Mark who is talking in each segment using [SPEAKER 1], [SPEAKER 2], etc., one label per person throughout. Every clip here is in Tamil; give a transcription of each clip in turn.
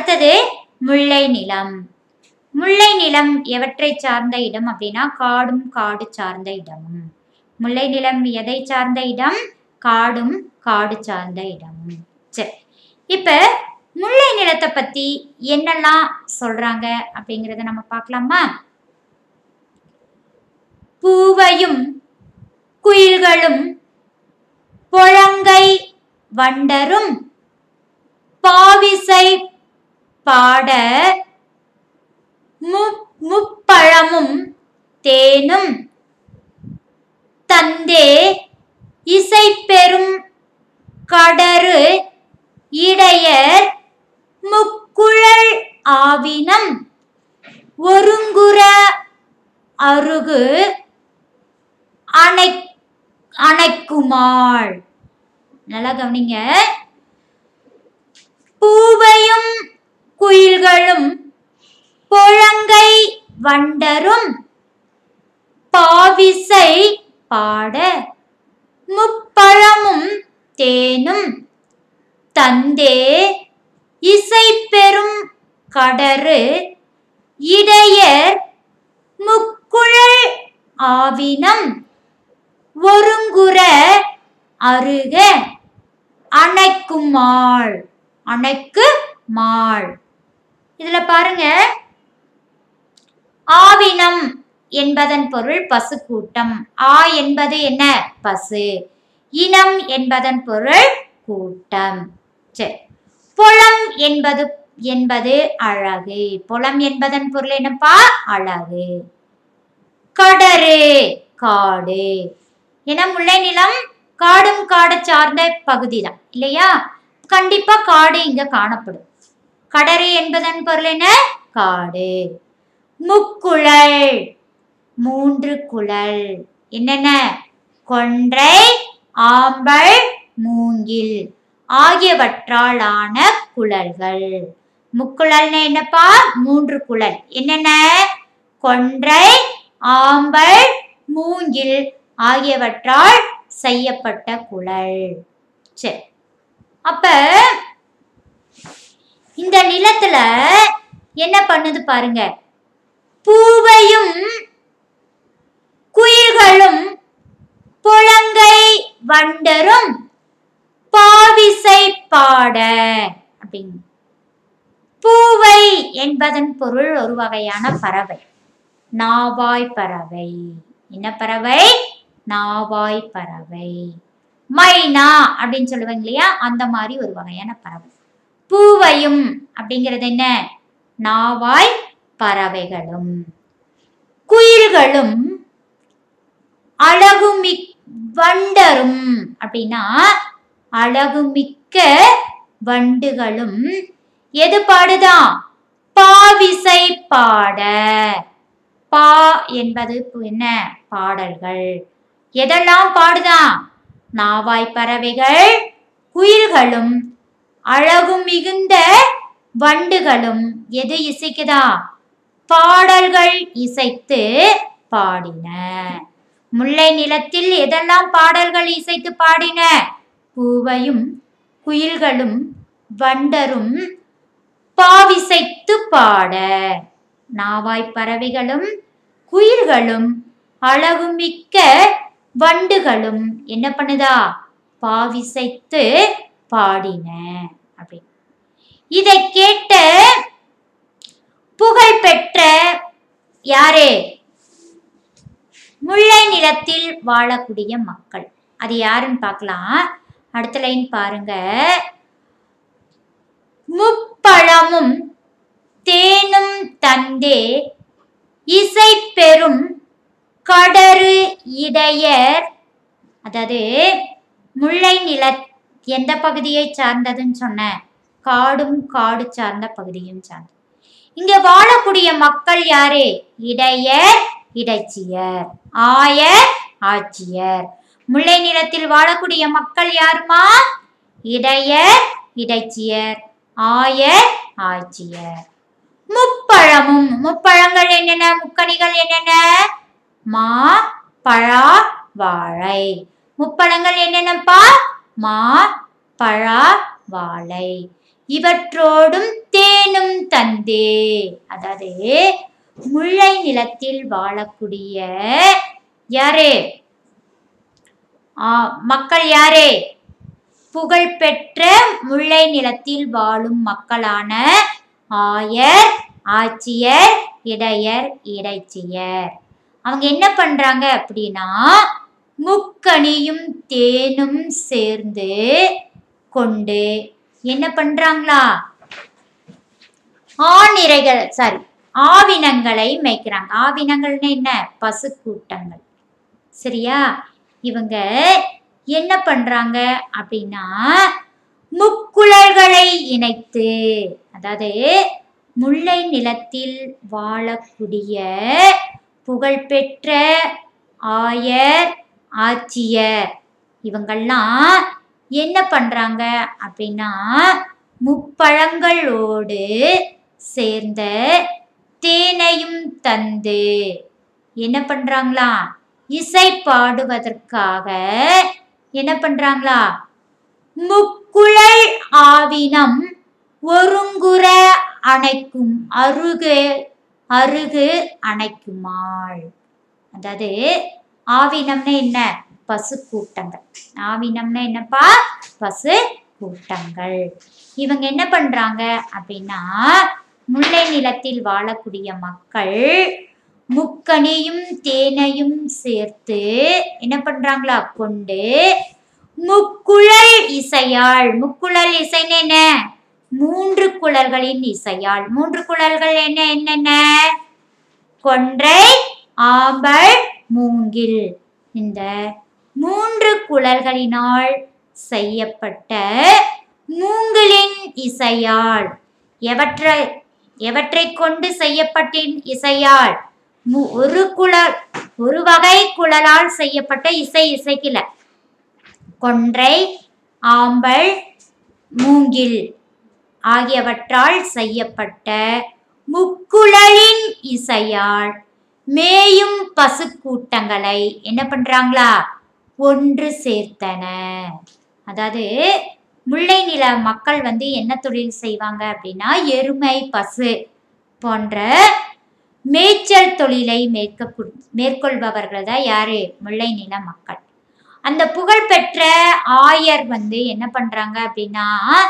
[SPEAKER 1] அடுத்தது முல்லை நிலம் முல்லை நிலம் எவற்றை சார்ந்த இடம் அப்படின்னா காடும் காடு சார்ந்த இடமும் முல்லை நிலம் எதை சார்ந்த இடம் காடும் காடு சார்ந்த இடமும் சரி இப்ப முல்லை நிலத்தை பத்தி என்னெல்லாம் சொல்றாங்க அப்படிங்கறத நம்ம பார்க்கலாமா பூவையும் குயில்களும் புழங்கை வண்டரும் பாவிசை பாட மு- முப்பழமும் தேனும் தந்தே இசை பெறும் கடரு இடையர் முக்குழல் ஆவினம் ஒருங்குற அருகு அணை அணைக்குமாள் நல்லா கவனிங்க பூவையும் குயில்களும் புழங்கை வண்டரும் பாவிசை பாட முப்பழமும் தேனும் தந்தே இசை பெறும் கடரு இடையர் முக்குழல் ஆவினம் ஒருங்குற அருக அணைக்குமாள் அணைக்கு மாள் இதுல பாருங்க ஆவினம் என்பதன் பொருள் பசு கூட்டம் ஆ என்பது என்ன பசு இனம் என்பதன் பொருள் கூட்டம் சரி புலம் என்பது என்பது அழகு புலம் என்பதன் பொருள் என்னப்பா அழகு கடரு காடு ஏன்னா முல்லை நிலம் காடும் காடை சார்ந்த பகுதி தான் இல்லையா கண்டிப்பா காடு இங்க காணப்படும் கடரு என்பதன் பொருள் என்ன காடு முக்குழல் மூன்று குழல் என்னென்ன கொன்றை ஆம்பல் மூங்கில் ஆகியவற்றால் ஆன குழல்கள் முக்குழல்னா என்னப்பா மூன்று குழல் என்னென்ன கொன்றை ஆம்பல் மூங்கில் ஆகியவற்றால் செய்யப்பட்ட குழல் சரி அப்ப இந்த நிலத்துல என்ன பண்ணுது பாருங்க பூவையும் குயில்களும் புலங்கை வண்டரும் பாவிசை பாட அப்படிங்க பூவை என்பதன் பொருள் ஒரு வகையான பறவை நாவாய் பறவை என்ன பறவை நாவாய் பறவை மைனா அப்படின்னு சொல்லுவாங்க இல்லையா அந்த மாதிரி ஒரு வகையான பறவை பூவையும் அப்படிங்கிறது என்ன நாவாய் பறவைகளும் குயில்களும் அழகுமிக் வண்டரும் அப்படின்னா அழகுமிக்க வண்டுகளும் எது பாடுதான் பாவிசை பாட பா என்பது பு- என்ன பாடல்கள் எதெல்லாம் பாடுதான் நாவாய் பறவைகள் குயில்களும் அழகு மிகுந்த வண்டுகளும் எது இசைக்குதா பாடல்கள் இசைத்து பாடின முல்லை நிலத்தில் எதெல்லாம் பாடல்கள் இசைத்து பாடின பூவையும் குயில்களும் வண்டரும் பாவிசைத்து பாட நாவாய் பறவைகளும் குயில்களும் அழகுமிக்க வண்டுகளும் என்ன பண்ணுதா பாவிசைத்து பாடின அப்படி இதை கேட்ட புகழ் பெற்ற யாரு முல்லை நிலத்தில் வாழக்கூடிய மக்கள் அது யாருன்னு பார்க்கலாம் அடுத்த லைன் பாருங்க முப்பழமும் தேனும் தந்தே இசை பெறும் கடரு இடையர் அதாவது முல்லை நில எந்த பகுதியை சார்ந்ததுன்னு சொன்னேன் காடும் காடு சார்ந்த பகுதியும் சார்ந்தது இங்க வாழக்கூடிய மக்கள் யாரு இடையர் இடைச்சியர் ஆயர் ஆட்சியர் முல்லை நிலத்தில் வாழக்கூடிய மக்கள் யாருமா இடையர் இடைச்சியர் ஆயர் ஆட்சியர் முப்பழமும் முப்பழங்கள் என்னென்ன முக்கணிகள் என்னென்ன மா பழா வாழை முப்பழங்கள் என்னென்னப்பா மா பழா வாழை இவற்றோடும் தேன் தேனும் தந்தே அதாவது முல்லை நிலத்தில் வாழக்கூடிய யாரு ஆ, மக்கள் யாரு புகழ்பெற்ற முல்லை நிலத்தில் வாழும் மக்களான ஆயர் ஆட்சியர் இடையர் இடைச்சியர் அவங்க என்ன பண்றாங்க அப்படின்னா முக்கனியும் தேனும் சேர்ந்து கொண்டு என்ன பண்றாங்களா ஆநிரைகள் சாரி ஆவினங்களை மேய்க்கிறாங்க ஆவினங்கள்னு என்ன பசு கூட்டங்கள் சரியா இவங்க என்ன பண்றாங்க அப்படின்னா முக்குழல்களை இணைத்து அதாவது முல்லை நிலத்தில் வாழக்கூடிய புகழ்பெற்ற ஆயர் ஆட்சியர் இவங்கெல்லாம் என்ன பண்றாங்க அப்படின்னா முப்பழங்களோடு சேர்ந்த தேனையும் தந்து என்ன பண்றாங்களா இசை பாடுவதற்காக என்ன பண்றாங்களா முக்குழல் ஆவினம் ஒருங்குற அணைக்கும் அருகு அருகு அணைக்குமாள் அதாவது ஆவினம்னா என்ன பசு கூட்டங்கள் ஆவினம்னா என்னப்பா பசு கூட்டங்கள் இவங்க என்ன பண்றாங்க அப்படின்னா முல்லை நிலத்தில் வாழக்கூடிய மக்கள் முக்கனியும் தேனையும் சேர்த்து என்ன பண்றாங்களா கொண்டு முக்குழல் இசையால் முக்குழல் இசைன்னு என்ன மூன்று குழல்களின் இசையால் மூன்று குழல்கள் என்ன என்னென்ன கொன்றை ஆம்பல் மூங்கில் இந்த மூன்று குழல்களினால் செய்யப்பட்ட மூங்கிலின் இசையால் எவற்றை எவற்றை கொண்டு செய்யப்பட்டின் இசையால் மு- ஒரு குழல் ஒரு வகை குழலால் செய்யப்பட்ட இசை இசைக்கல கொன்றை ஆம்பல் மூங்கில் ஆகியவற்றால் செய்யப்பட்ட முக்குழலின் இசையால் மேயும் பசுக்கூட்டங்களை என்ன பண்றாங்களா ஒன்று சேர்த்தன அதாவது முல்லை நில மக்கள் வந்து என்ன தொழில் செய்வாங்க அப்படின்னா எருமை பசு போன்ற மேய்ச்சல் தொழிலை மேற்க மேற்கொள்பவர்கள் தான் யாரு முல்லை நில மக்கள் அந்த புகழ்பெற்ற ஆயர் வந்து என்ன பண்றாங்க அப்படின்னா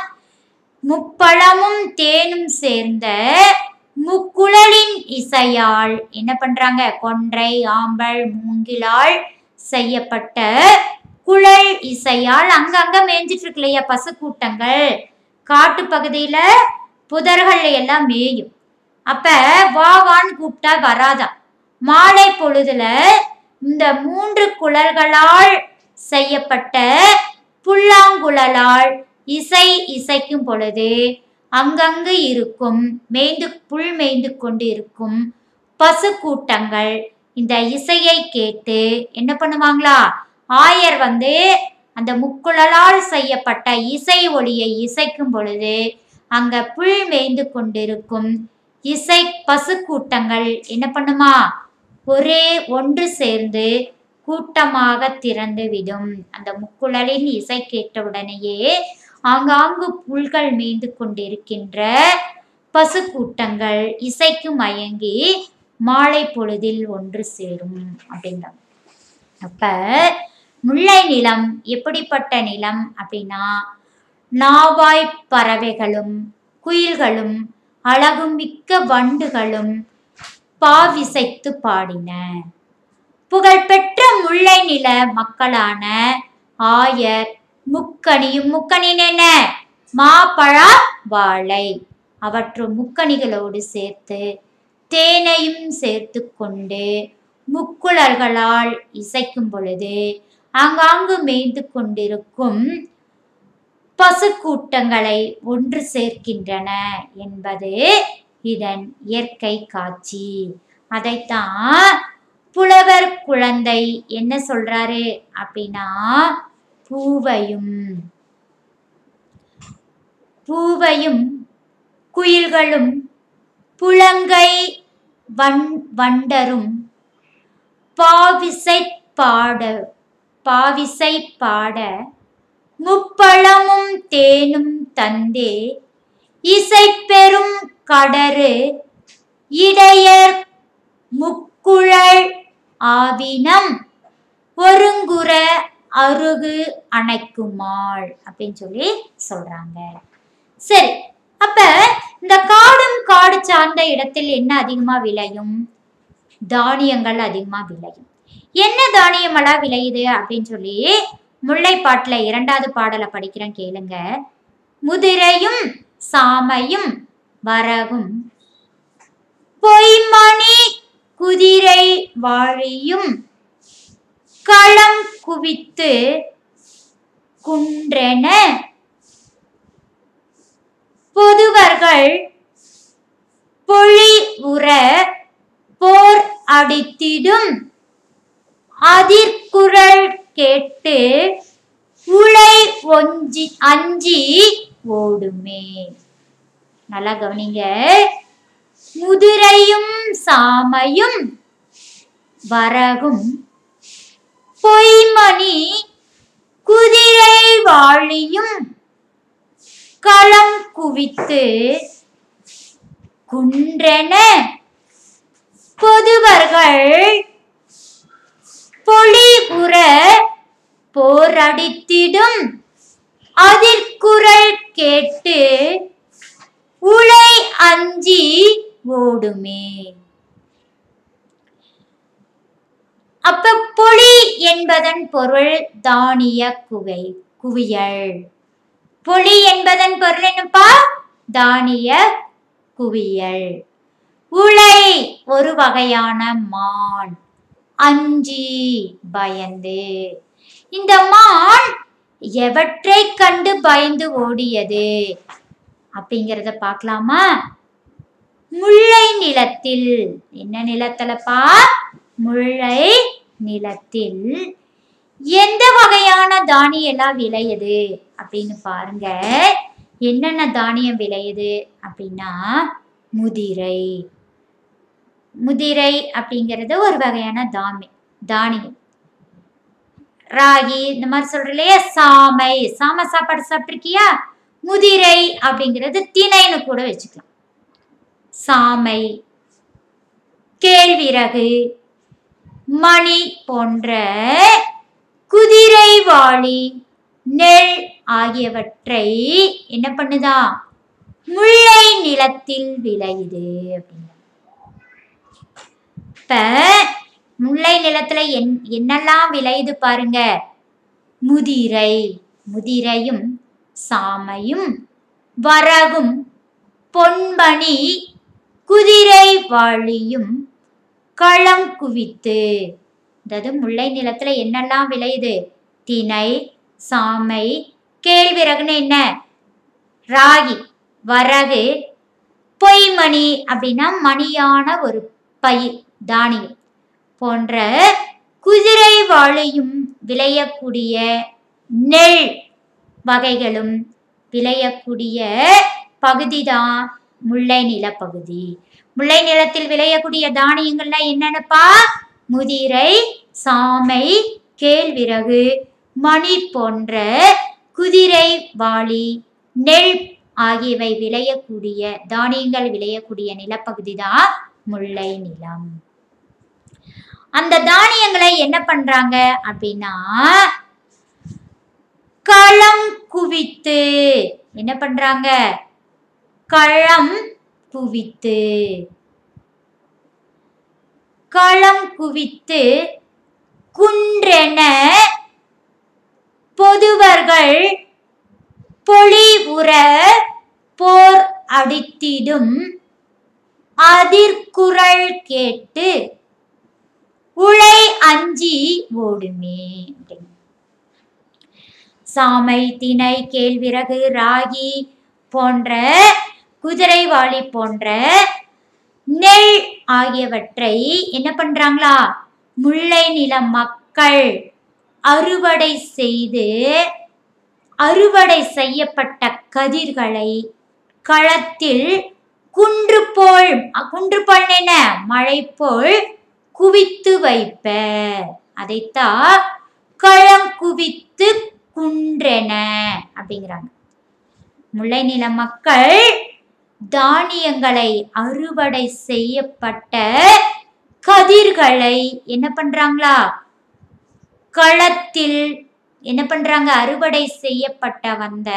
[SPEAKER 1] முப்பழமும் தேனும் சேர்ந்த முக்குழலின் இசையால் என்ன பண்றாங்க கொன்றை ஆம்பல் மூங்கிலால் செய்யப்பட்ட குழல் இசையால் அங்கங்க மேய்ஞ்சிட்டு இருக்கு இல்லையா பசுக்கூட்டங்கள் காட்டு பகுதியில புதர்கள் எல்லாம் மேயும் அப்ப வா வான்னு கூப்பிட்டா வராதாம் மாலை பொழுதுல இந்த மூன்று குழல்களால் செய்யப்பட்ட புல்லாங்குழலால் இசை இசைக்கும் பொழுது அங்கங்கு இருக்கும் மேய்ந்து புல் மேய்ந்து கொண்டு இருக்கும் பசு கூட்டங்கள் இந்த இசையை கேட்டு என்ன பண்ணுவாங்களா ஆயர் வந்து அந்த முக்குழலால் செய்யப்பட்ட இசை ஒளியை இசைக்கும் பொழுது அங்க புல் மேய்ந்து கொண்டிருக்கும் இசை பசு கூட்டங்கள் என்ன பண்ணுமா ஒரே ஒன்று சேர்ந்து கூட்டமாக திறந்து விடும் அந்த முக்குழலின் இசை கேட்டவுடனேயே ஆங்காங்கு புல்கள் மேய்ந்து கொண்டிருக்கின்ற பசு கூட்டங்கள் இசைக்கு மயங்கி மாலை பொழுதில் ஒன்று சேரும் அப்படின்றாங்க அப்ப முல்லை நிலம் எப்படிப்பட்ட நிலம் அப்படின்னா நாவாய் பறவைகளும் குயில்களும் அழகுமிக்க வண்டுகளும் பாவிசைத்து பாடின புகழ்பெற்ற முல்லை நில மக்களான ஆயர் முக்கணியும் முக்கணின் என்ன மாப்பழா வாழை அவற்றும் முக்கணிகளோடு சேர்த்து தேனையும் சேர்த்து கொண்டு முக்குழல்களால் இசைக்கும் பொழுது ஆங்காங்கு மேய்ந்து கொண்டிருக்கும் பசுக்கூட்டங்களை ஒன்று சேர்க்கின்றன என்பது இதன் இயற்கை காட்சி அதைத்தான் புலவர் குழந்தை என்ன சொல்றாரு அப்படின்னா பூவையும் பூவையும் குயில்களும் புலங்கை வண் வண்டரும் பாவிசை பாட பாவிசை பாட முப்பழமும் தேனும் தந்தே இசை பெரும் கடரு இடையர் முக்குழல் ஆவினம் ஒருங்குற அருகு அணைக்குமாள் அப்படின்னு சொல்லி சொல்றாங்க சரி அப்ப இந்த காடும் காடு சார்ந்த இடத்தில் என்ன அதிகமா விளையும் தானியங்கள் அதிகமா விளையும் என்ன தானியமெல்லாம் விளையுது அப்படின்னு சொல்லி முல்லைப்பாட்டுல இரண்டாவது பாடலை படிக்கிறேன் கேளுங்க முதிரையும் சாமையும் வரகும் பொய்மணி குதிரை வாழியும் களம் குவித்து குன்றென பொதுவர்கள் பொழி உற போர் அடித்திடும் அதிர்குரல் கேட்டு உலை ஒஞ்சி அஞ்சி ஓடுமே நல்லா கவனிங்க முதிரையும் சாமையும் வரகும் பொய்மணி குதிரை வாழியும் களம் குவித்து குன்றென பொதுவர்கள் பொழிபுற போரடித்திடும் அதிர்குரல் கேட்டு உலை அஞ்சி ஓடுமே அப்ப பொழி என்பதன் பொருள் தானிய குவை குவியல் பொழி என்பதன் பொருள் என்னப்பா தானிய குவியல் உலை ஒரு வகையான மான் அஞ்சி பயந்து இந்த மான் எவற்றை கண்டு பயந்து ஓடியது அப்படிங்கிறத பார்க்கலாமா முல்லை நிலத்தில் என்ன நிலத்துலப்பா முல்லை நிலத்தில் எந்த வகையான தானியம் எல்லாம் விளையுது அப்படின்னு பாருங்க என்னென்ன தானியம் விளையுது அப்படின்னா முதிரை முதிரை அப்படிங்கிறது ஒரு வகையான தாமி தானியம் ராகி இந்த மாதிரி சொல்ற இல்லையா சாமை சாமை சாப்பாடு சாப்பிட்டிருக்கியா முதிரை அப்படிங்கிறது திணைன்னு கூட வச்சுக்கலாம் சாமை கேழ்விறகு மணி போன்ற குதிரை வாளி நெல் ஆகியவற்றை என்ன பண்ணுதா முல்லை நிலத்தில் விளையுது அப்படிங்க இப்ப முல்லை நிலத்துல என் என்னெல்லாம் விளையுது பாருங்க முதிரை முதிரையும் சாமையும் வரகும் பொன்மணி குதிரை வாளியும் களம் குவித்து அதாவது முல்லை நிலத்துல என்னெல்லாம் விளையுது திணை சாமை கேழ்விறகுன்னு என்ன ராகி வரகு பொய்மணி அப்படின்னா மணியான ஒரு பயிர் தானியம் போன்ற குதிரை வாழையும் விளையக்கூடிய நெல் வகைகளும் விளையக்கூடிய பகுதி தான் முல்லை நிலப்பகுதி முல்லை நிலத்தில் விளையக்கூடிய தானியங்கள்லாம் என்னென்னப்பா முதிரை சாமை கேழ்விறகு மணி போன்ற குதிரை வாளி நெல் ஆகியவை விளையக்கூடிய தானியங்கள் விளையக்கூடிய நிலப்பகுதி தான் முல்லை நிலம் அந்த தானியங்களை என்ன பண்றாங்க அப்படின்னா களம் குவித்து என்ன பண்றாங்க களம் குவித்து களம் குவித்து குன்றென பொதுவர்கள் பொழிவுற போர் அடித்திடும் அதிர்குரல் கேட்டு உலை அஞ்சி ஓடுமே அப்படின்னு. சாமை திணை கேழ்விறகு ராகி போன்ற குதிரைவாளி போன்ற நெல் ஆகியவற்றை என்ன பண்றாங்களா முல்லை நில மக்கள் அறுவடை செய்து அறுவடை செய்யப்பட்ட கதிர்களை களத்தில் குன்று போல் அ, குன்று போல் என்ன மழை போல் குவித்து வைப்ப அதைத்தான் களம் குவித்து குன்றென அப்படிங்கிறாங்க முல்லை நில மக்கள் தானியங்களை அறுவடை செய்யப்பட்ட கதிர்களை என்ன பண்றாங்களா களத்தில் என்ன பண்றாங்க அறுவடை செய்யப்பட்ட வந்த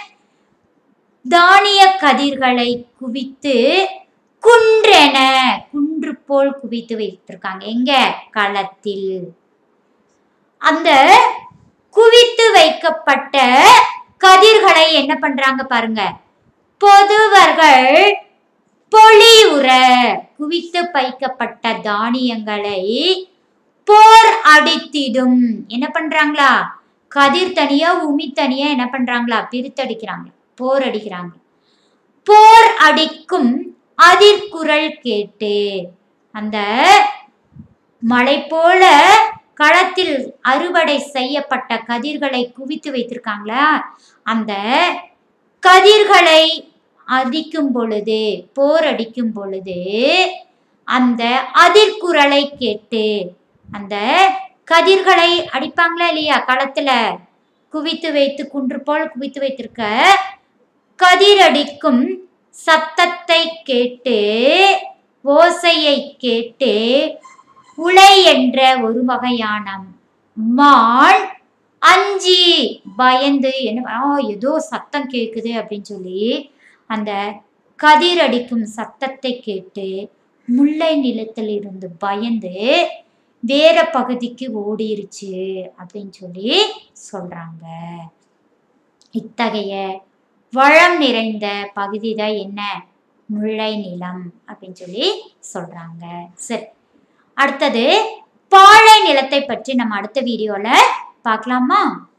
[SPEAKER 1] தானிய கதிர்களை குவித்து குன்றென குன்று போல் குவித்து வைத்திருக்காங்க எங்க களத்தில் அந்த குவித்து வைக்கப்பட்ட கதிர்களை என்ன பண்றாங்க பாருங்க பொதுவர்கள் பொலியுற குவித்து வைக்கப்பட்ட தானியங்களை போர் அடித்திடும் என்ன பண்றாங்களா கதிர் தனியா உமி தனியா என்ன பண்றாங்களா பிரித்தடிக்கிறாங்க போர் அடிக்கிறாங்க போர் அடிக்கும் அதிர்குரல் கேட்டு அந்த மலை போல களத்தில் அறுவடை செய்யப்பட்ட கதிர்களை குவித்து வைத்திருக்காங்களா அந்த கதிர்களை அடிக்கும் பொழுது போர் அடிக்கும் பொழுது அந்த அதிர்குரலை கேட்டு அந்த கதிர்களை அடிப்பாங்களா இல்லையா களத்துல குவித்து வைத்து குன்று போல் குவித்து வைத்திருக்க கதிரடிக்கும் சத்தத்தை கேட்டு ஓசையை கேட்டு உலை என்ற ஒரு வகையான மான் அஞ்சி பயந்து என்ன ஆ ஏதோ சத்தம் கேட்குது அப்படின்னு சொல்லி அந்த கதிர் அடிக்கும் சத்தத்தை கேட்டு முல்லை நிலத்தில் இருந்து பயந்து வேற பகுதிக்கு ஓடிருச்சு அப்படின்னு சொல்லி சொல்றாங்க இத்தகைய வளம் நிறைந்த பகுதி தான் என்ன முல்லை நிலம் அப்படின்னு சொல்லி சொல்றாங்க சரி அடுத்தது பாலை நிலத்தை பற்றி நம்ம அடுத்த வீடியோல பார்க்கலாமா